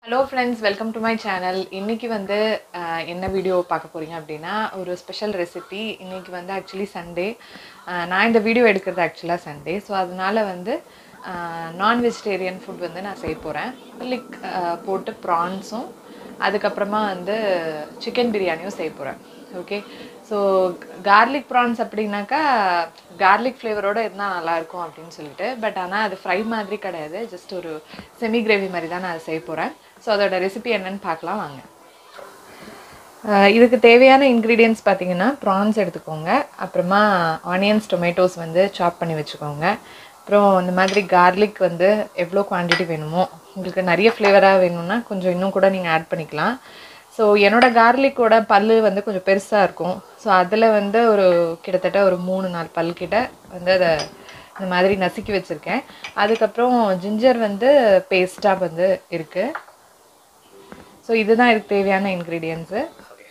hello friends welcome to my channel இன்றைக்கி வந்து அஹ், என்ன வீடியோ பார்க்க போகிறீங்க அப்படின்னா ஒரு ஸ்பெஷல் ரெசிபி இன்றைக்கி வந்து ஆக்சுவலி சண்டே நான் இந்த வீடியோ எடுக்கிறது ஆக்சுவலாக சண்டே ஸோ அதனால வந்து நான் வெஜிடேரியன் ஃபுட் வந்து நான் செய்ய போகிறேன் லிக் போட்டு ப்ரான்ஸும் அதுக்கப்புறமா வந்து சிக்கன் பிரியாணியும் செய்ய போகிறேன் ஓகே ஸோ கார்லிக் ப்ரான்ஸ் அப்படின்னாக்கா கார்லிக் ஃப்ளேவரோட இருந்தால் நல்லாயிருக்கும் அப்படின்னு சொல்லிட்டு பட் ஆனால் அது ஃப்ரை மாதிரி கிடையாது ஜஸ்ட் ஒரு செமி கிரேவி மாதிரி தான் நான் அதை செய்ய போகிறேன் ஸோ அதோட ரெசிபி என்னன்னு பார்க்கலாம் வாங்க அஹ் இதுக்கு தேவையான இன்க்ரீடியன்ட்ஸ் பார்த்தீங்கன்னா ப்ரான்ஸ் எடுத்துக்கோங்க அப்புறமா ஆனியன்ஸ் டொமேட்டோஸ் வந்து சாப் பண்ணி வச்சுக்கோங்க அப்புறம் இந்த மாதிரி கார்லிக் வந்து எவ்வளோ குவான்டிட்டி வேணுமோ உங்களுக்கு நிறைய ஃப்ளேவராக வேணும்னா கொஞ்சம் இன்னும் கூட நீங்கள் ஆட் பண்ணிக்கலாம் ஸோ என்னோட கார்லிக்கோட பல்லு வந்து கொஞ்சம் பெருசாக இருக்கும் ஸோ அதில் வந்து ஒரு கிட்டத்தட்ட ஒரு மூணு நாலு பல் கிட்ட வந்து அதை இந்த மாதிரி நசுக்கி வச்சுருக்கேன் அதுக்கப்புறம் ஜிஞ்சர் வந்து பேஸ்ட்டாக வந்து இருக்குது ஸோ இதுதான் இதுக்கு தேவையான இன்க்ரீடியன்ஸு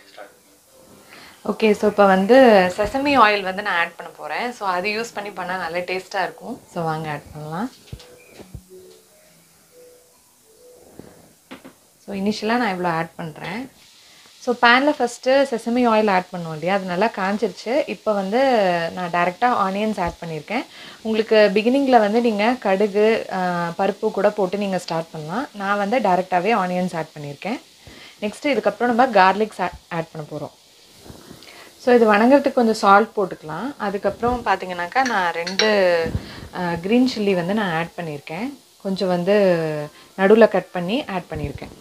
ஓகே ஸோ இப்போ வந்து செசமி ஆயில் வந்து நான் ஆட் பண்ண போகிறேன் ஸோ அது யூஸ் பண்ணி பண்ணால் நல்ல டேஸ்ட்டாக இருக்கும் ஸோ வாங்க ஆட் பண்ணலாம் ஸோ இனிஷியலாக நான் இவ்வளோ ஆட் பண்ணுறேன் ஸோ பேனில் ஃபஸ்ட்டு செசமி ஆயில் ஆட் பண்ணுவோம் இல்லையா அது நல்லா காஞ்சிருச்சு இப்போ வந்து நான் டேரெக்டாக ஆனியன்ஸ் ஆட் பண்ணியிருக்கேன் உங்களுக்கு பிகினிங்கில் வந்து நீங்கள் கடுகு ஆஹ், பருப்பு கூட போட்டு நீங்கள் ஸ்டார்ட் பண்ணலாம் நான் வந்து டேரெக்டாகவே ஆனியன்ஸ் ஆட் பண்ணியிருக்கேன் நெக்ஸ்ட்டு இதுக்கப்புறம் நம்ம கார்லிக்ஸ் ஆட் பண்ண போகிறோம் ஸோ இது வணங்குறதுக்கு கொஞ்சம் சால்ட் போட்டுக்கலாம் அதுக்கப்புறம் பார்த்தீங்கன்னாக்கா நான் ரெண்டு க்ரீன் சில்லி வந்து நான் ஆட் பண்ணியிருக்கேன் கொஞ்சம் வந்து நடுவில் கட் பண்ணி ஆட் பண்ணியிருக்கேன்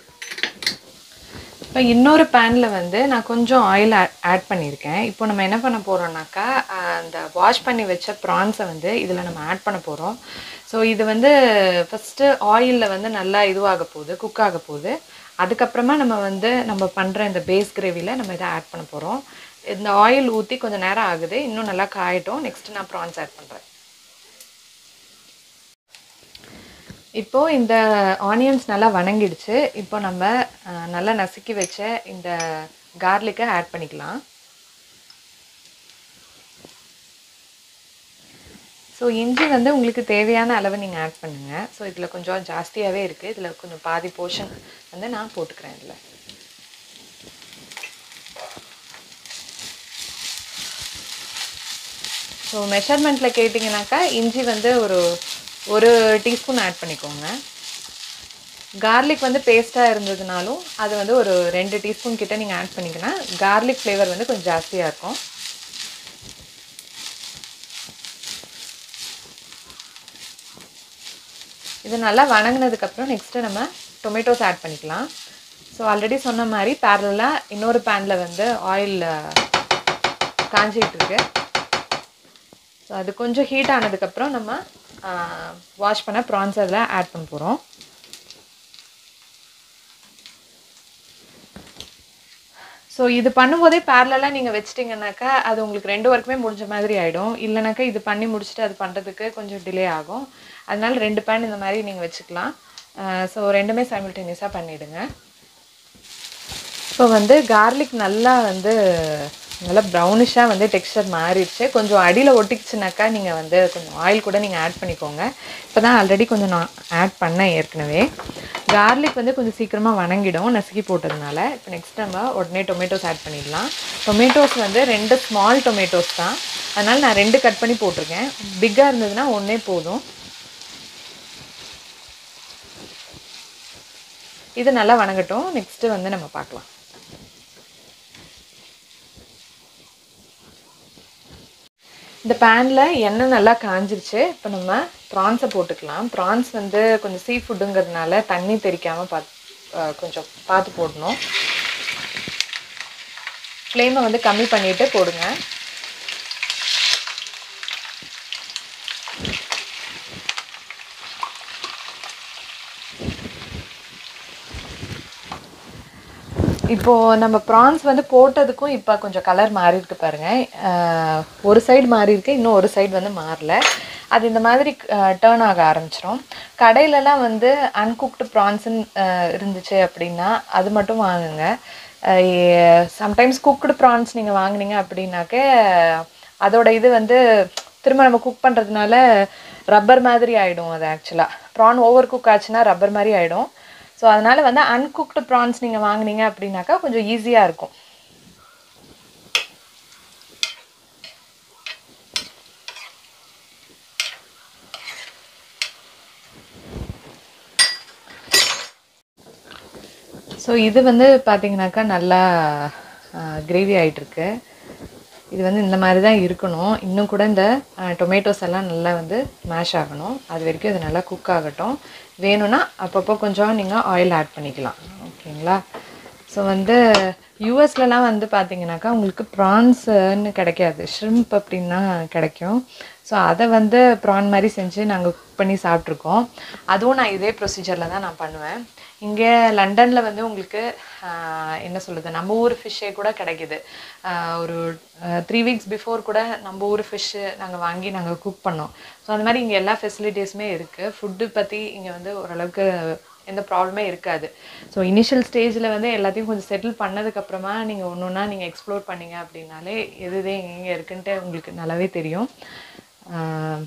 இப்போ இன்னொரு பேனில் வந்து நான் கொஞ்சம் ஆயில் ஆட் பண்ணியிருக்கேன் இப்போ நம்ம என்ன பண்ண போகிறோம்னாக்கா அந்த வாஷ் பண்ணி வச்ச ப்ரான்ஸை வந்து இதில் நம்ம ஆட் பண்ண போகிறோம் ஸோ இது வந்து ஃபஸ்ட்டு ஆயிலில் வந்து நல்லா இதுவாக போகுது குக் ஆக போகுது அதுக்கப்புறமா நம்ம வந்து நம்ம பண்ணுற இந்த பேஸ் கிரேவியில் நம்ம இதை ஆட் பண்ண போகிறோம் இந்த ஆயில் ஊற்றி கொஞ்சம் நேரம் ஆகுது இன்னும் நல்லா காயட்டும் நெக்ஸ்ட் நான் ப்ரான்ஸ் ஆட் பண்ணுறேன் இப்போது இந்த ஆனியன்ஸ் நல்லா வணங்கிடுச்சு இப்போ நம்ம அஹ், நல்லா நசுக்கி வச்ச இந்த கார்லிக்கை ஆட் பண்ணிக்கலாம் ஸோ இஞ்சி வந்து உங்களுக்கு தேவையான அளவு நீங்கள் ஆட் பண்ணுங்கள் ஸோ இதில் கொஞ்சம் ஜாஸ்தியாகவே இருக்குது இதில் கொஞ்சம் பாதி போர்ஷன் வந்து நான் போட்டுக்கிறேன் இதில் ஸோ மெஷர்மெண்ட்டில் கேட்டிங்கனாக்கா இஞ்சி வந்து ஒரு ஒரு டீஸ்பூன் ஆட் பண்ணிக்கோங்க கார்லிக் வந்து பேஸ்ட்டாக இருந்ததுனாலும் அது வந்து ஒரு ரெண்டு டீஸ்பூன் கிட்ட நீங்கள் ஆட் பண்ணிங்கன்னா கார்லிக் ஃப்ளேவர் வந்து கொஞ்சம் ஜாஸ்தியாக இருக்கும் இது நல்லா வணங்கினதுக்கப்புறம் நெக்ஸ்ட்டு நம்ம டொமேட்டோஸ் ஆட் பண்ணிக்கலாம் ஸோ ஆல்ரெடி சொன்ன மாதிரி பேரலாக இன்னொரு பேனில் வந்து ஆயில் காஞ்சிக்கிட்டு இருக்கு ஸோ அது கொஞ்சம் ஹீட் ஆனதுக்கப்புறம் நம்ம வாஷ் பண்ண ப்ரான்ஸ் அதில் ஆட் பண்ண போகிறோம் ஸோ இது பண்ணும்போதே பேரலாக நீங்கள் வச்சிட்டிங்கனாக்கா அது உங்களுக்கு ரெண்டு ஒர்க்குமே முடிஞ்ச மாதிரி ஆகிடும் இல்லைனாக்கா இது பண்ணி முடிச்சுட்டு அது பண்ணுறதுக்கு கொஞ்சம் டிலே ஆகும் அதனால ரெண்டு பேன் இந்த மாதிரி நீங்கள் வச்சுக்கலாம் ஸோ ரெண்டுமே சைமில்டேனியஸாக பண்ணிவிடுங்க இப்போ வந்து கார்லிக் நல்லா வந்து நல்லா ப்ரௌனிஷாக வந்து டெக்ஸ்டர் மாறிடுச்சு கொஞ்சம் அடியில் ஒட்டிக்கிச்சுனாக்கா நீங்கள் வந்து கொஞ்சம் ஆயில் கூட நீங்கள் ஆட் பண்ணிக்கோங்க இப்போ தான் ஆல்ரெடி கொஞ்சம் நான் ஆட் பண்ணேன் ஏற்கனவே கார்லிக் வந்து கொஞ்சம் சீக்கிரமாக வணங்கிடும் நசுக்கி போட்டதுனால இப்போ நெக்ஸ்ட் நம்ம உடனே டொமேட்டோஸ் ஆட் பண்ணிடலாம் டொமேட்டோஸ் வந்து ரெண்டு ஸ்மால் டொமேட்டோஸ் தான் அதனால் நான் ரெண்டு கட் பண்ணி போட்டிருக்கேன் பிக்காக இருந்ததுன்னா ஒன்றே போதும் இது நல்லா வணங்கட்டும் நெக்ஸ்ட்டு வந்து நம்ம பார்க்கலாம் இந்த பேனில் எண்ணெய் நல்லா காஞ்சிருச்சு இப்போ நம்ம ப்ரான்ஸை போட்டுக்கலாம் ப்ரான்ஸ் வந்து கொஞ்சம் சீ ஃபுட்டுங்கிறதுனால தண்ணி தெறிக்காமல் பார்த்து அஹ், கொஞ்சம் பார்த்து போடணும் ஃப்ளேமை வந்து கம்மி பண்ணிவிட்டு போடுங்க இப்போது நம்ம ப்ரான்ஸ் வந்து போட்டதுக்கும் இப்போ கொஞ்சம் கலர் மாறி இருக்கு பாருங்க அஹ், ஒரு சைடு மாறி இருக்கு இன்னும் ஒரு சைடு வந்து மாறல அது இந்த மாதிரி டேர்ன் ஆக ஆரம்பிச்சிரும் கடையிலலாம் வந்து அன்குக்டு ப்ரான்ஸ்ன்னு இருந்துச்சு அப்படின்னா அது மட்டும் வாங்குங்க சம்டைம்ஸ் குக்டு ப்ரான்ஸ் நீங்கள் வாங்குனீங்க அப்படின்னாக்க அதோட இது வந்து திரும்ப நம்ம குக் பண்ணுறதுனால ரப்பர் மாதிரி ஆகிடும் அது ஆக்சுவலாக ப்ரான் ஓவர் குக் ஆச்சுன்னா ரப்பர் மாதிரி ஆகிடும் ஸோ அதனால் வந்து அன்குக்டு ப்ரான்ஸ் நீங்கள் வாங்குனீங்க அப்படின்னாக்கா கொஞ்சம் ஈஸியாக இருக்கும் ஸோ இது வந்து பார்த்தீங்கன்னாக்கா நல்லா கிரேவி ஆகிட்டுருக்கு இது வந்து இந்த மாதிரி தான் இருக்கணும் இன்னும் கூட இந்த டொமேட்டோஸ் எல்லாம் நல்லா வந்து மேஷ் ஆகணும் அது வரைக்கும் இது நல்லா குக் ஆகட்டும் வேணும்னா அப்பப்போ கொஞ்சம் நீங்கள் ஆயில் ஆட் பண்ணிக்கலாம் ஓகேங்களா ஸோ வந்து யூஎஸ்லலாம் வந்து பார்த்தீங்கன்னாக்கா உங்களுக்கு ப்ரான்ஸுன்னு கிடைக்காது ஷ்ரிம்ப் அப்படின்னா கிடைக்கும் ஸோ அதை வந்து ப்ரான் மாதிரி செஞ்சு நாங்கள் குக் பண்ணி சாப்பிட்ருக்கோம் அதுவும் நான் இதே ப்ரொசீஜரில் தான் நான் பண்ணுவேன் இங்கே லண்டனில் வந்து உங்களுக்கு ஆஹ், என்ன சொல்லுது நம்ம ஊர் ஃபிஷ்ஷே கூட கிடைக்குது ஆஹ், ஒரு த்ரீ வீக்ஸ் பிஃபோர் கூட நம்ம ஊர் ஃபிஷ்ஷு நாங்கள் வாங்கி நாங்கள் குக் பண்ணோம் ஸோ அந்த மாதிரி இங்கே எல்லா ஃபெசிலிட்டிஸுமே இருக்குது ஃபுட்டு பற்றி இங்கே வந்து ஓரளவுக்கு எந்த ப்ராப்ளமே இருக்காது ஸோ இனிஷியல் ஸ்டேஜில் வந்து எல்லாத்தையும் கொஞ்சம் செட்டில் பண்ணதுக்கப்புறமா நீங்கள் ஒன்று ஒன்றா நீங்கள் எக்ஸ்ப்ளோர் பண்ணீங்க அப்படின்னாலே எது எது எங்கே இருக்குன்ட்டு உங்களுக்கு நல்லாவே தெரியும் ஆஹ்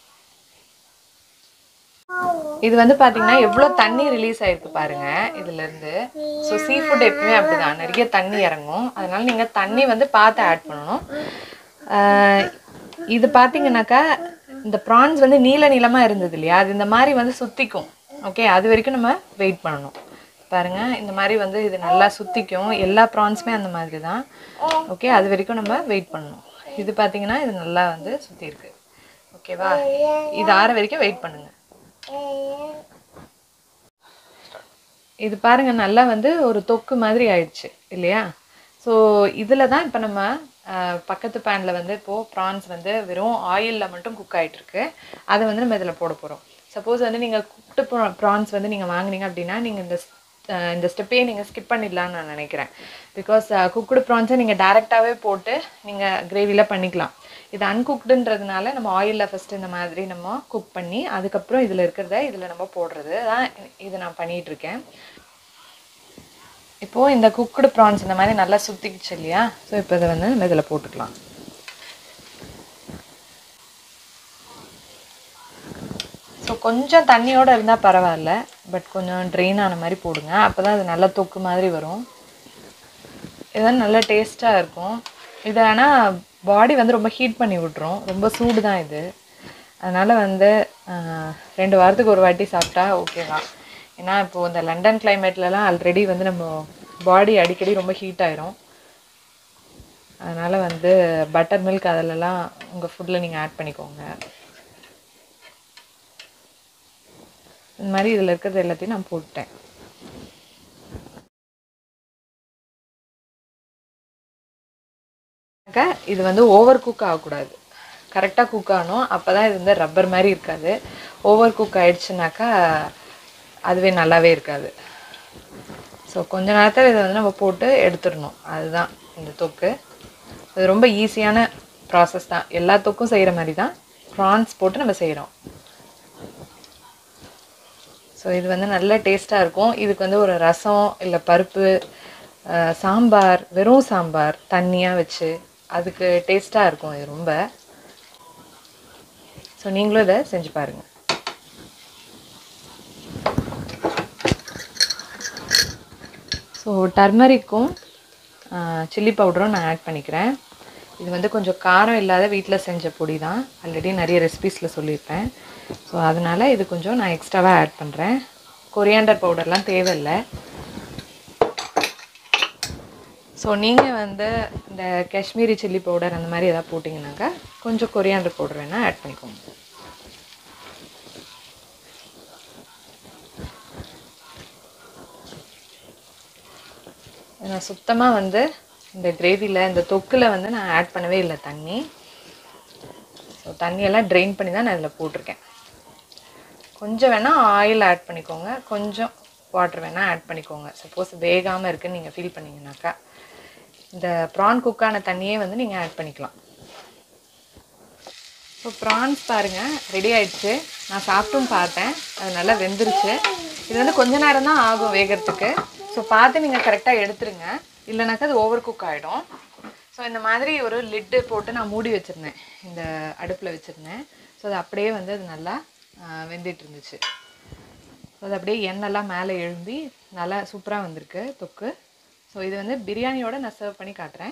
இது வந்து பாத்தீங்கன்னா எவ்வளோ தண்ணி ரிலீஸ் ஆயிருக்கு பாருங்க இதுல இருந்து ஸோ சீ ஃபுட் எப்பவுமே அப்படிதான் நிறைய தண்ணி இறங்கும் அதனால நீங்க தண்ணி வந்து பார்த்து ஆட் பண்ணணும் ஆஹ் இது பாத்தீங்கன்னாக்கா இந்த ப்ரான்ஸ் வந்து நீல நீளமா இருந்தது இல்லையா அது இந்த மாதிரி வந்து சுத்திக்கும் ஓகே அது வரைக்கும் நம்ம வெயிட் பண்ணணும் பாருங்க இந்த மாதிரி வந்து இது நல்லா சுத்திக்கும் எல்லா ப்ரான்ஸுமே அந்த மாதிரி தான் ஓகே அது வரைக்கும் நம்ம வெயிட் பண்ணணும் இது பாத்தீங்கன்னா இது நல்லா வந்து சுத்தி இருக்கு ஓகேவா இது ஆற வரைக்கும் வெயிட் பண்ணுங்க இது பாருங்க நல்லா வந்து ஒரு தொக்கு மாதிரி ஆயிடுச்சு இல்லையா ஸோ இதில் தான் இப்போ நம்ம அஹ், பக்கத்து பேனில் வந்து இப்போது ப்ரான்ஸ் வந்து வெறும் ஆயிலில் மட்டும் குக் ஆயிட்டு இருக்கு அதை வந்து நம்ம இதில் போட போகிறோம் சப்போஸ் வந்து நீங்கள் குக்டு ப்ரான்ஸ் வந்து நீங்கள் வாங்குனீங்க அப்படின்னா நீங்கள் இந்த ஸ்- அஹ், இந்த ஸ்டெப்பே நீங்கள் ஸ்கிப் பண்ணிடலாம்னு நான் நினைக்கிறேன் பிகாஸ் குக்குடு ப்ரான்ஸை நீங்கள் டேரெக்டாகவே போட்டு நீங்கள் கிரேவியில் பண்ணிக்கலாம் இது அன்குக்டுன்றதுனால நம்ம ஆயிலில் ஃபஸ்ட்டு இந்த மாதிரி நம்ம குக் பண்ணி அதுக்கப்புறம் இதில் இருக்கிறத இதில் நம்ம போடுறது தான் இதை நான் பண்ணிட்டு இருக்கேன் இப்போது இந்த குக்குடு ப்ரான்ஸ் இந்த மாதிரி நல்லா சுத்திக்கிச்சு இல்லையா ஸோ இப்போ இதை வந்து நம்ம இதில் போட்டுக்கலாம் ஸோ கொஞ்சம் தண்ணியோடு இருந்தால் பரவாயில்ல பட் கொஞ்சம் ட்ரெயின் ஆன மாதிரி போடுங்க அப்போ தான் அது நல்லா தொக்கு மாதிரி வரும் இதெல்லாம் நல்லா டேஸ்ட்டாக இருக்கும் இது ஆனால் பாடி வந்து ரொம்ப ஹீட் பண்ணி விட்ரும் ரொம்ப சூடு தான் இது அதனால் வந்து ஆஹ், ரெண்டு வாரத்துக்கு ஒரு வாட்டி சாப்பிட்டா ஓகே தான் ஏன்னா இப்போது இந்த லண்டன் கிளைமேட்லலாம் ஆல்ரெடி வந்து நம்ம பாடி அடிக்கடி ரொம்ப ஹீட் ஆயிரும் அதனால் வந்து பட்டர் மில்க் அதிலலாம் உங்கள் ஃபுட்டில் நீங்கள் ஆட் பண்ணிக்கோங்க இந்த மாதிரி இதில் இருக்கிறது எல்லாத்தையும் நான் போட்டேன் அக்கா, இது வந்து ஓவர் குக் ஆகக்கூடாது கரெக்டாக குக் ஆகணும் அப்போ தான் இது வந்து ரப்பர் மாதிரி இருக்காது ஓவர் குக் ஆயிடுச்சுனாக்கா அதுவே நல்லாவே இருக்காது ஸோ கொஞ்ச நேரத்தில் இதை வந்து நம்ம போட்டு எடுத்துடணும் அதுதான் இந்த தொக்கு இது ரொம்ப ஈஸியான ப்ராசஸ் தான் எல்லா தொக்கும் செய்கிற மாதிரி தான் ப்ரான்ஸ் போட்டு நம்ம செய்கிறோம் ஸோ இது வந்து நல்ல டேஸ்ட்டாக இருக்கும் இதுக்கு வந்து ஒரு ரசம் இல்லை பருப்பு அஹ், சாம்பார் வெறும் சாம்பார் தண்ணியாக வச்சு அதுக்கு டேஸ்ட்டாக இருக்கும் இது ரொம்ப ஸோ நீங்களும் இதை செஞ்சு பாருங்கள் ஸோ டர்மரிக்கும் சில்லி பவுடரும் நான் ஆட் பண்ணிக்கிறேன் இது வந்து கொஞ்சம் காரம் இல்லாத வீட்டில் செஞ்ச பொடி தான் ஆல்ரெடி நிறைய ரெசிபீஸில் சொல்லியிருப்பேன் ஸோ அதனால் இது கொஞ்சம் நான் எக்ஸ்ட்ராவாக ஆட் பண்ணுறேன் கொரியாண்டர் பவுடர்லாம் தேவையில்லை ஸோ நீங்கள் வந்து இந்த காஷ்மீரி சில்லி பவுடர் அந்த மாதிரி எதாவது போட்டிங்கனாக்கா கொஞ்சம் கொரியாண்டர் பவுடர் வேணால் ஆட் பண்ணிக்கோங்க நான் சுத்தமாக வந்து இந்த கிரேவியில் இந்த தொக்கில் வந்து நான் ஆட் பண்ணவே இல்லை தண்ணி ஸோ தண்ணியெல்லாம் ட்ரெயின் பண்ணி தான் நான் இதில் போட்டிருக்கேன் கொஞ்சம் வேணால் ஆயில் ஆட் பண்ணிக்கோங்க கொஞ்சம் வாட்டர் வேணால் ஆட் பண்ணிக்கோங்க சப்போஸ் வேகாமல் இருக்குன்னு நீங்கள் ஃபீல் பண்ணீங்கன்னாக்கா இந்த ப்ரான் குக்கான தண்ணியே வந்து நீங்கள் ஆட் பண்ணிக்கலாம் ஸோ ப்ரான்ஸ் பாருங்கள் ரெடி ஆயிடுச்சு நான் சாப்பிட்டும் பார்த்தேன் அது நல்லா வெந்துருச்சு இது வந்து கொஞ்ச நேரம் தான் ஆகும் வேகிறதுக்கு ஸோ பார்த்து நீங்கள் கரெக்டாக எடுத்துருங்க இல்லைனாக்கா அது ஓவர் குக் ஆகிடும் ஸோ இந்த மாதிரி ஒரு லிட்டு போட்டு நான் மூடி வச்சுருந்தேன் இந்த அடுப்பில் வச்சுருந்தேன் ஸோ அது அப்படியே வந்து அது நல்லா ஆஹ், வெந்துட்டு இருந்துச்சு ஸோ அது அப்படியே எண்ணெய்லாம் மேலே எழும்பி நல்லா சூப்பராக வந்திருக்கு தொக்கு ஸோ இது வந்து பிரியாணியோட நான் சர்வ் பண்ணி காட்டுறேன்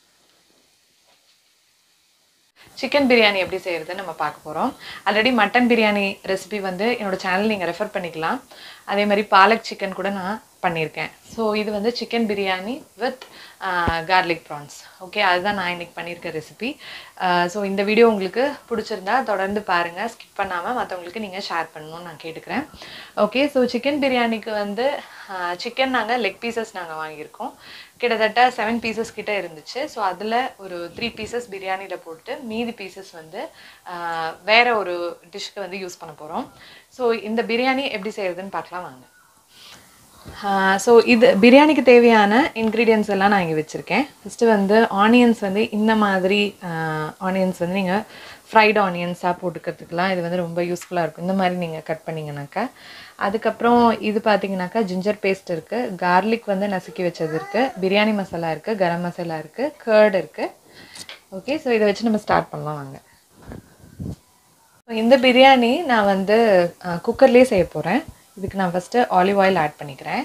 சிக்கன் பிரியாணி எப்படி செய்கிறது நம்ம பார்க்க போகிறோம் ஆல்ரெடி மட்டன் பிரியாணி ரெசிபி வந்து என்னோட சேனல் நீங்கள் ரெஃபர் பண்ணிக்கலாம் அதே மாதிரி பாலக் சிக்கன் கூட நான் பண்ணியிருக்கேன் ஸோ இது வந்து chicken biryani with garlic prawns okay அதுதான் நான் இன்னைக்கு பண்ணியிருக்க ரெசிபி ஸோ இந்த வீடியோ உங்களுக்கு பிடிச்சிருந்தா தொடர்ந்து பாருங்கள் ஸ்கிப் பண்ணாமல் மற்றவங்களுக்கு நீங்கள் ஷேர் பண்ணணும்னு நான் கேட்டுக்கிறேன் ஓகே ஸோ சிக்கன் பிரியாணிக்கு வந்து சிக்கன் நாங்கள் லெக் பீசஸ் நாங்கள் வாங்கியிருக்கோம் கிட்டத்தட்ட செவன் பீசஸ் கிட்ட இருந்துச்சு ஸோ அதில் ஒரு த்ரீ பீசஸ் பிரியாணியில் போட்டு மீதி பீசஸ் வந்து ஆஹ், வேற ஒரு டிஷ்க்கு வந்து யூஸ் பண்ண போகிறோம் ஸோ இந்த பிரியாணி எப்படி செய்யறதுன்னு பார்க்கலாம் வாங்க ஸோ இது பிரியாணிக்கு தேவையான இன்க்ரீடியன்ஸ் எல்லாம் நான் இங்கே வச்சுருக்கேன் ஃபஸ்ட்டு வந்து ஆனியன்ஸ் வந்து இந்த மாதிரி ஆனியன்ஸ் வந்து நீங்கள் ஃப்ரைடு ஆனியன்ஸாக போட்டுக்கிறதுக்கெலாம் இது வந்து ரொம்ப யூஸ்ஃபுல்லாக இருக்கும் இந்த மாதிரி நீங்கள் கட் பண்ணிங்கனாக்கா அதுக்கப்புறம் இது பார்த்தீங்கன்னாக்கா ஜிஞ்சர் பேஸ்ட் இருக்குது கார்லிக் வந்து நசுக்கி வச்சது இருக்குது பிரியாணி மசாலா இருக்குது கரம் மசாலா இருக்குது கர்ட் இருக்குது ஓகே ஸோ இதை வச்சு நம்ம ஸ்டார்ட் பண்ணலாம் வாங்க So, இந்த பிரியாணி நான் வந்து குக்கர்லேயே செய்ய போகிறேன் இதுக்கு நான் ஃபஸ்ட்டு ஆலிவ் ஆயில் ஆட் பண்ணிக்கிறேன்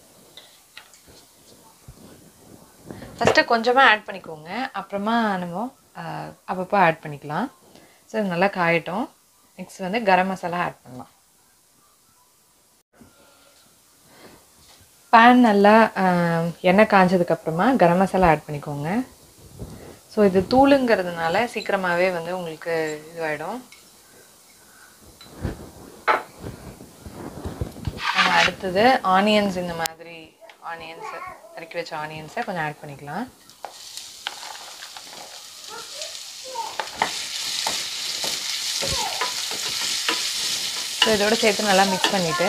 ஃபஸ்ட்டு கொஞ்சமாக ஆட் பண்ணிக்கோங்க அப்புறமா நம்ம அஹ், அப்பப்போ ஆட் பண்ணிக்கலாம் ஸோ இது நல்லா காயட்டும் நெக்ஸ்ட் வந்து கரம் மசாலா ஆட் பண்ணலாம் பேன் நல்லா அஹ், எண்ணெய் காஞ்சதுக்கப்புறமா கரம் மசாலா ஆட் பண்ணிக்கோங்க ஸோ இது தூளுங்கிறதுனால சீக்கிரமாகவே வந்து உங்களுக்கு இதுவாகிடும் நம்ம அடுத்தது ஆனியன்ஸ் இந்த மாதிரி ஆனியன்ஸ் நறுக்கி வச்ச ஆனியன்ஸை கொஞ்சம் ஆட் பண்ணிக்கலாம் ஸோ இதோட சேர்த்து நல்லா மிக்ஸ் பண்ணிவிட்டு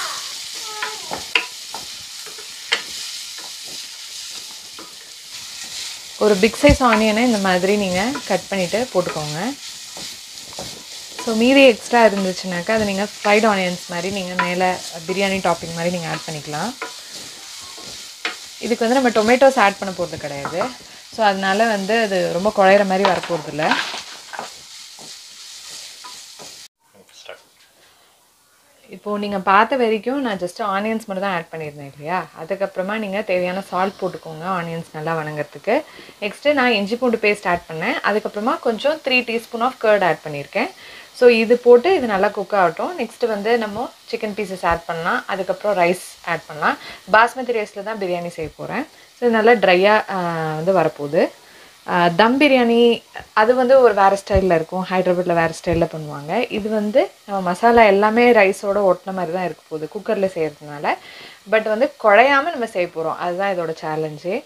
ஒரு பிக் சைஸ் ஆனியனை இந்த மாதிரி நீங்கள் கட் பண்ணிவிட்டு போட்டுக்கோங்க ஸோ மீதி எக்ஸ்ட்ரா இருந்துச்சுனாக்கா அதை நீங்கள் ஃப்ரைட் ஆனியன்ஸ் மாதிரி நீங்கள் மேலே பிரியாணி டாப்பிங் மாதிரி நீங்கள் ஆட் பண்ணிக்கலாம் இதுக்கு வந்து நம்ம டொமேட்டோஸ் ஆட் பண்ண போகிறது கிடையாது ஸோ அதனால வந்து அது ரொம்ப குழையிற மாதிரி வரப்போகிறது இல்லை இப்போது நீங்கள் பார்த்த வரைக்கும் நான் ஜஸ்ட் ஆனியன்ஸ் மட்டும் தான் ஆட் பண்ணியிருந்தேன் இல்லையா அதுக்கப்புறமா நீங்கள் தேவையான சால்ட் போட்டுக்கோங்க ஆனியன்ஸ் நல்லா வணங்குறதுக்கு நெக்ஸ்ட்டு நான் இஞ்சி பூண்டு பேஸ்ட் ஆட் பண்ணேன் அதுக்கப்புறமா கொஞ்சம் three teaspoon of curd add பண்ணியிருக்கேன் ஸோ இது போட்டு இது நல்லா குக் ஆகட்டும் நெக்ஸ்ட்டு வந்து நம்ம சிக்கன் பீசஸ் ஆட் பண்ணலாம் அதுக்கப்புறம் ரைஸ் ஆட் பண்ணலாம் பாஸ்மதி ரைஸில் தான் பிரியாணி செய்ய போகிறேன் ஸோ இது நல்லா ட்ரையாக வந்து வரப்போகுது ஆஹ் தம் பிரியாணி அது வந்து ஒரு வேறு ஸ்டைலில் இருக்கும் ஹைதராபாத்தில் வேறு ஸ்டைலில் பண்ணுவாங்க இது வந்து நம்ம மசாலா எல்லாமே ரைஸோட ஒட்டின மாதிரி தான் இருக்க போகுது குக்கரில் செய்கிறதுனால பட் வந்து குழையாமல் நம்ம செய்ய போகிறோம் அதுதான் இதோட சேலஞ்சே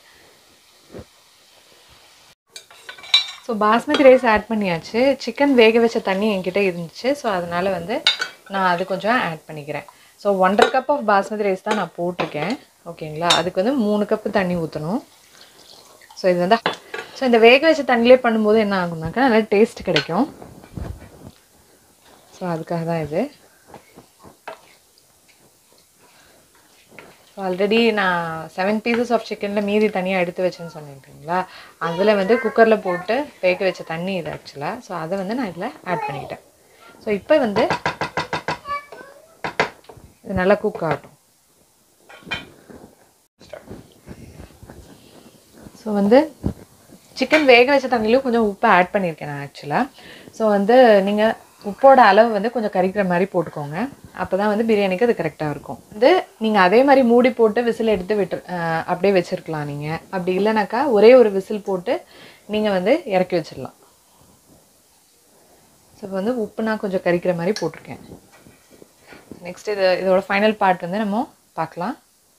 ஸோ பாஸ்மதி ரைஸ் ஆட் பண்ணியாச்சு சிக்கன் வேக வச்ச தண்ணி என்கிட்ட இருந்துச்சு ஸோ அதனால் வந்து நான் அது கொஞ்சம் ஆட் பண்ணிக்கிறேன் ஸோ ஒன்றரை கப் ஆஃப் பாஸ்மதி ரைஸ் தான் நான் போட்டிருக்கேன் ஓகேங்களா அதுக்கு வந்து மூணு கப்பு தண்ணி ஊற்றணும் ஸோ இது வந்து ஸோ இந்த வேக வச்ச தண்ணியிலே பண்ணும்போது என்ன ஆகும்னாக்கா நல்லா டேஸ்ட் கிடைக்கும் ஸோ அதுக்காக தான் இது ஸோ ஆல்ரெடி நான் செவன் பீசஸ் ஆஃப் சிக்கனில் மீதி தனியாக எடுத்து வச்சேன்னு சொன்னீங்களா அதில் வந்து குக்கரில் போட்டு வேக வச்ச தண்ணி இது ஆக்சுவலாக ஸோ அதை வந்து நான் இதில் ஆட் பண்ணிக்கிட்டேன் ஸோ இப்போ வந்து இது நல்லா குக் ஆகட்டும் ஸோ வந்து சிக்கன் வேக வச்ச தண்ணியிலும் கொஞ்சம் உப்பு ஆட் பண்ணியிருக்கேன் நான் ஆக்சுவலாக ஸோ வந்து நீங்கள் உப்போட அளவு வந்து கொஞ்சம் கறிக்கிற மாதிரி போட்டுக்கோங்க அப்போ தான் வந்து பிரியாணிக்கு அது கரெக்டாக இருக்கும் வந்து நீங்கள் அதே மாதிரி மூடி போட்டு விசில் எடுத்து விட்டு அஹ், அப்படியே வச்சுருக்கலாம் நீங்கள் அப்படி இல்லைனாக்கா ஒரே ஒரு விசில் போட்டு நீங்கள் வந்து இறக்கி வச்சிடலாம் ஸோ இப்போ வந்து உப்பு நான் கொஞ்சம் கறிக்கிற மாதிரி போட்டிருக்கேன் நெக்ஸ்ட் இது இதோட ஃபைனல் பார்ட் வந்து நம்ம பார்க்கலாம்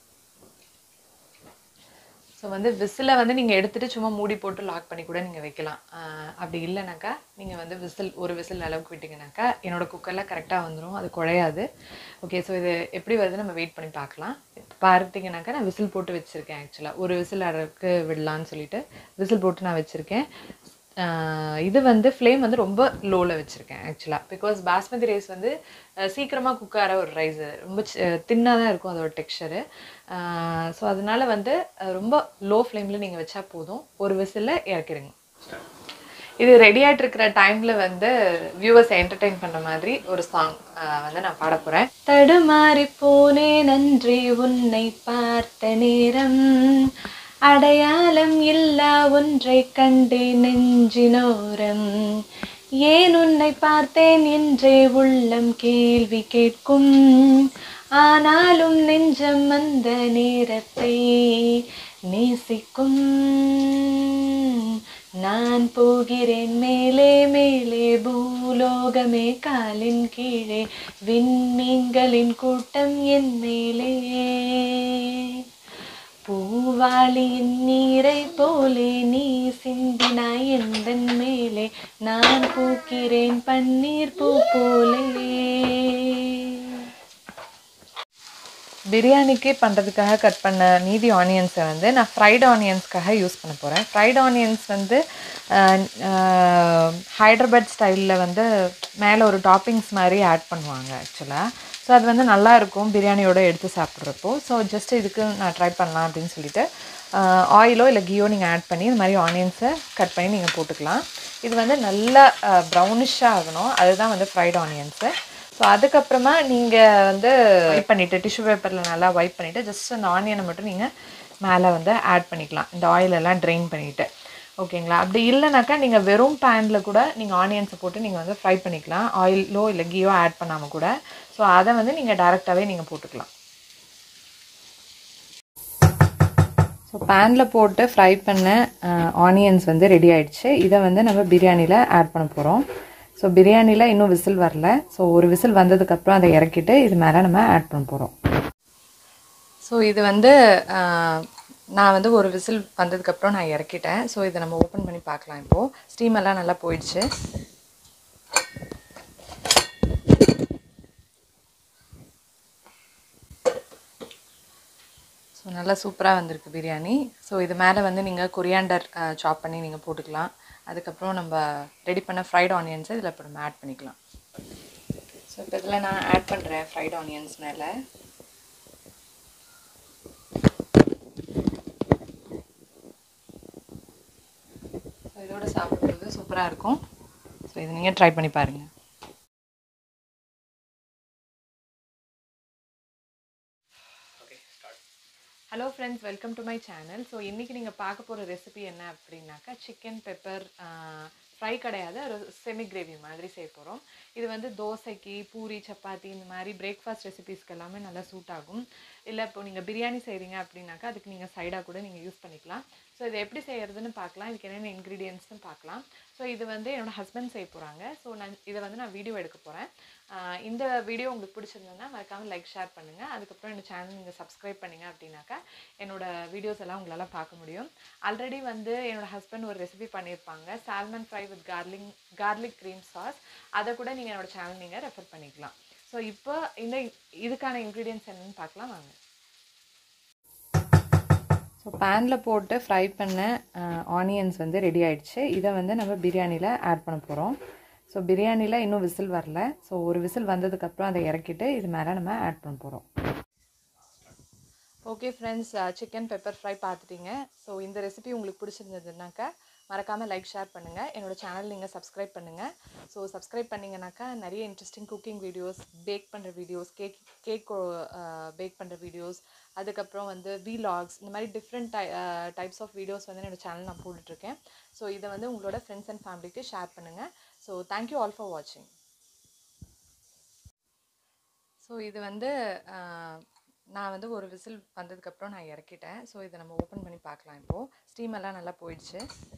ஸோ வந்து விசிலை வந்து நீங்கள் எடுத்துகிட்டு சும்மா மூடி போட்டு லாக் பண்ணி கூட நீங்கள் வைக்கலாம் ஆஹ் அப்படி இல்லைனாக்கா நீங்கள் வந்து விசில் ஒரு விசில் அளவுக்கு விட்டிங்கனாக்கா என்னோட குக்கரில் கரெக்டாக வந்துடும் அது குழையாது ஓகே ஸோ இது எப்படி வருது நம்ம வெயிட் பண்ணி பார்க்கலாம் இப்போ பார்த்தீங்கன்னாக்கா நான் விசில் போட்டு வச்சுருக்கேன் ஆக்சுவலாக ஒரு விசில் அளவுக்கு விடலான்னு சொல்லிட்டு விசில் போட்டு நான் வச்சுருக்கேன் ஆஹ் இது வந்து ஃப்ளேம் வந்து ரொம்ப லோவில் வச்சுருக்கேன் ஆக்சுவலாக பிகாஸ் பாஸ்மதி ரைஸ் வந்து சீக்கிரமாக குக் ஆகிற ஒரு ரைஸ் ரொம்ப தின்னாக தான் இருக்கும் அதோட டெக்ஸ்சரு ஸோ அதனால வந்து அஹ் ரொம்ப லோ ஃப்ளேமில் நீங்கள் வச்சா போதும் ஒரு விசிலில் இறக்கிடுங்க இது ரெடி ஆகிட்டு இருக்கிற டைமில் வந்து வியூவர்ஸ் என்டர்டெயின் பண்ணுற மாதிரி ஒரு சாங் வந்து நான் பாட போகிறேன் தடுமாறி போனேன் நன்றி உன்னை பார்த்த நேரம் அடையாளம் இல்லா ஒன்றை கண்டேன் நெஞ்சினோரம் ஏன் உன்னை பார்த்தேன் என்றே உள்ளம் கேள்வி கேட்கும் ஆனாலும் நெஞ்சம் அந்த நேரத்தை நேசிக்கும் நான் போகிறேன் மேலே மேலே பூலோகமே காலின் கீழே விண்மீன்களின் கூட்டம் என் மேலே பூவாளியின் நீரை போலே நீ சிந்தினாய் எந்தன் மேலே நான் பூக்கிறேன் பன்னீர் பூ போலே பிரியாணிக்கு பண்ணுறதுக்காக கட் பண்ண மீதி ஆனியன்ஸை வந்து நான் ஃப்ரைட் ஆனியன்ஸ்க்காக யூஸ் பண்ண போகிறேன் ஃப்ரைட் ஆனியன்ஸ் வந்து ஹைதராபாத் ஸ்டைலில் வந்து மேலே ஒரு டாப்பிங்ஸ் மாதிரி ஆட் பண்ணுவாங்க ஆக்சுவலாக ஸோ அது வந்து நல்லா இருக்கும் பிரியாணியோட எடுத்து சாப்பிட்றப்போ ஸோ ஜஸ்ட் இதுக்கு நான் ட்ரை பண்ணலாம் அப்படின்னு சொல்லிட்டு ஆயிலோ இல்லை கீயோ நீங்கள் ஆட் பண்ணி இந்த மாதிரி ஆனியன்ஸை கட் பண்ணி நீங்கள் போட்டுக்கலாம் இது வந்து நல்லா ப்ரௌனிஷாக ஆகணும் அதுதான் வந்து ஃப்ரைட் ஆனியன்ஸு ஸோ அதுக்கப்புறமா நீங்கள் வந்து வைப் பண்ணிவிட்டு டிஷ்யூ பேப்பரில் நல்லா வைப் பண்ணிவிட்டு ஜஸ்ட் அந்த ஆனியனை மட்டும் நீங்கள் மேலே வந்து ஆட் பண்ணிக்கலாம் இந்த ஆயிலெல்லாம் ட்ரெயின் பண்ணிவிட்டு ஓகேங்களா அப்படி இல்லைனாக்கா நீங்கள் வெறும் பேனில் கூட நீங்கள் ஆனியன்ஸை போட்டு நீங்கள் வந்து ஃப்ரை பண்ணிக்கலாம் ஆயிலோ இல்லை கீயோ ஆட் பண்ணாமல் கூட ஸோ அதை வந்து நீங்கள் டேரெக்டாகவே நீங்கள் போட்டுக்கலாம் ஸோ பேனில் போட்டு ஃப்ரை பண்ண ஆனியன்ஸ் வந்து ரெடி ஆயிடுச்சு இதை வந்து நம்ம பிரியாணியில் ஆட் பண்ண போகிறோம் ஸோ பிரியாணியில் இன்னும் விசில் வரல ஸோ ஒரு விசில் வந்ததுக்கப்புறம் அதை இறக்கிட்டு இது மேலே நம்ம ஆட் பண்ண போகிறோம் ஸோ இது வந்து நான் வந்து ஒரு விசில் வந்ததுக்கப்புறம் நான் இறக்கிட்டேன் ஸோ இதை நம்ம ஓப்பன் பண்ணி பார்க்கலாம் இப்போது ஸ்டீம் எல்லாம் நல்லா போயிடுச்சு ஸோ நல்லா சூப்பராக வந்திருக்கு பிரியாணி ஸோ இது மேலே வந்து நீங்கள் கொரியாண்டர் சாப் பண்ணி நீங்கள் போட்டுக்கலாம் அதுக்கப்புறம் நம்ம ரெடி பண்ண ஃப்ரைட் ஆனியன்ஸை இதில் இப்போ நம்ம ஆட் பண்ணிக்கலாம் ஸோ இப்போ இதில் நான் ஆட் பண்ணுறேன் ஃப்ரைட் ஆனியன்ஸ் மேலே ஸோ இதோட சாப்பிட்றது சூப்பராக இருக்கும் ஸோ இது நீங்கள் ட்ரை பண்ணி பாருங்கள் hello friends welcome to my channel so இன்றைக்கி நீங்கள் பார்க்க போகிற ரெசிபி என்ன அப்படின்னாக்கா சிக்கன் பெப்பர் ஃப்ரை கிடையாது ஒரு செமி கிரேவி மாதிரி செய்ய போகிறோம் இது வந்து தோசைக்கு பூரி சப்பாத்தி இந்த மாதிரி பிரேக்ஃபாஸ்ட் ரெசிபீஸ்க்கு எல்லாமே நல்லா சூட் ஆகும் இல்லை இப்போ நீங்கள் பிரியாணி செய்கிறீங்க அப்படின்னாக்கா அதுக்கு நீங்கள் சைடாக கூட நீங்கள் யூஸ் பண்ணிக்கலாம் ஸோ இதை எப்படி செய்கிறதுன்னு பார்க்கலாம் இதுக்கு என்னென்ன இன்க்ரீடியன்ட்ஸ்னு பார்க்கலாம் ஸோ இது வந்து என்னோடய ஹஸ்பண்ட் செய்ய போகிறாங்க ஸோ நான் இதை வந்து நான் வீடியோ எடுக்க போகிறேன் இந்த வீடியோ உங்களுக்கு பிடிச்சிருந்ததுன்னா மறக்காமல் லைக் ஷேர் பண்ணுங்கள் அதுக்கப்புறம் இந்த சேனல் நீங்கள் சப்ஸ்கிரைப் பண்ணிங்க அப்படின்னாக்கா என்னோடய வீடியோஸ் எல்லாம் உங்களால் பார்க்க முடியும் ஆல்ரெடி வந்து என்னோடய ஹஸ்பண்ட் ஒரு ரெசிபி பண்ணியிருப்பாங்க salmon fry with garlic garlic cream sauce அதை கூட நீங்கள் என்னோடய சேனல் நீங்கள் ரெஃபர் பண்ணிக்கலாம் ஸோ இப்போ இந்த இதுக்கான இன்க்ரீடியன்ஸ் என்னென்னு பார்க்கலாம் வாங்க ஸோ பேனில் போட்டு ஃப்ரை பண்ண ஆனியன்ஸ் வந்து ரெடி ஆயிடுச்சு இதை வந்து நம்ம பிரியாணியில் ஆட் பண்ண போகிறோம் ஸோ பிரியாணியில் இன்னும் விசில் வரல ஸோ ஒரு விசில் வந்ததுக்கப்புறம் அதை இறக்கிட்டு இது மேலே நம்ம ஆட் பண்ண போகிறோம் okay friends chicken pepper fry பார்த்துட்டீங்க ஸோ இந்த ரெசிபி உங்களுக்கு பிடிச்சிருந்ததுனாக்கா மறக்காமல் லைக் ஷேர் பண்ணுங்கள் என்னோடய சேனல் நீங்கள் சப்ஸ்கிரைப் பண்ணுங்கள் ஸோ சப்ஸ்கிரைப் பண்ணிங்கனாக்கா நிறைய இன்ட்ரெஸ்டிங் குக்கிங் வீடியோஸ் பேக் பண்ணுற வீடியோஸ் கேக் கேக் பேக் பண்ணுற வீடியோஸ் அதுக்கப்புறம் வந்து வீலாக்ஸ் இந்த மாதிரி டிஃப்ரெண்ட் டை டைப்ஸ் ஆஃப் வீடியோஸ் வந்து என்னோடய சேனல் நான் போட்டுட்ருக்கேன் ஸோ இதை வந்து உங்களோட ஃப்ரெண்ட்ஸ் அண்ட் ஃபேமிலிக்கு ஷேர் பண்ணுங்கள் ஸோ தேங்க்யூ ஆல் ஃபார் வாட்சிங் ஸோ இது வந்து நான் வந்து ஒரு விசில் வந்ததுக்கப்புறம் நான் இறக்கிட்டேன் ஸோ இதை நம்ம ஓப்பன் பண்ணி பார்க்கலாம் இப்போது ஸ்டீம் எல்லாம் நல்லா போயிடுச்சு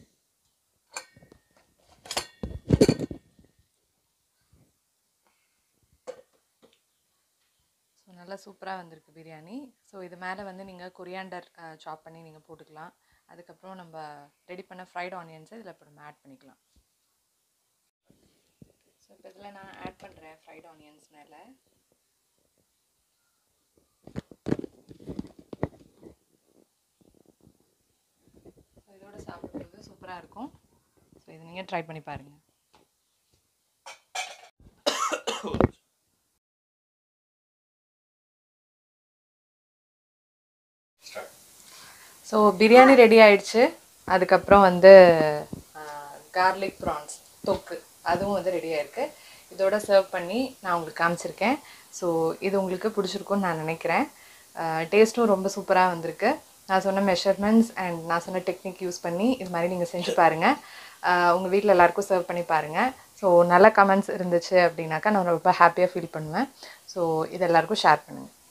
ஸோ நல்லா சூப்பராக வந்திருக்கு பிரியாணி ஸோ இது மேலே வந்து நீங்கள் கொரியாண்டர் சாப் பண்ணி நீங்கள் போட்டுக்கலாம் அதுக்கப்புறம் நம்ம ரெடி பண்ண ஃப்ரைட் ஆனியன்ஸை இதில் இப்போ நம்ம ஆட் பண்ணிக்கலாம் ஸோ இப்போ இதில் நான் ஆட் பண்ணுறேன் ஃப்ரைட் ஆனியன்ஸ் மேலே இதோட சாப்பிட்றது சூப்பராக இருக்கும் ஸோ இதை நீங்கள் ட்ரை பண்ணி பாருங்கள் ஸோ பிரியாணி ரெடி ஆயிடுச்சு அதுக்கப்புறம் வந்து கார்லிக் ப்ரான்ஸ் தொக்கு அதுவும் வந்து ரெடியாக இருக்குது இதோட சர்வ் பண்ணி நான் உங்களுக்கு காமிச்சிருக்கேன் ஸோ இது உங்களுக்கு பிடிச்சிருக்கும்னு நான் நினைக்கிறேன் டேஸ்ட்டும் ரொம்ப சூப்பராக வந்திருக்கு நான் சொன்ன மெஷர்மெண்ட்ஸ் அண்ட் நான் சொன்ன டெக்னிக் யூஸ் பண்ணி இது மாதிரி நீங்கள் செஞ்சு பாருங்கள் உங்கள் வீட்டில் எல்லாருக்கும் சர்வ் பண்ணி பாருங்கள் ஸோ நல்ல கமெண்ட்ஸ் இருந்துச்சு அப்படின்னாக்கா நான் ரொம்ப ஹாப்பியாக ஃபீல் பண்ணுவேன் ஸோ இது எல்லாருக்கும் ஷேர் பண்ணுங்கள்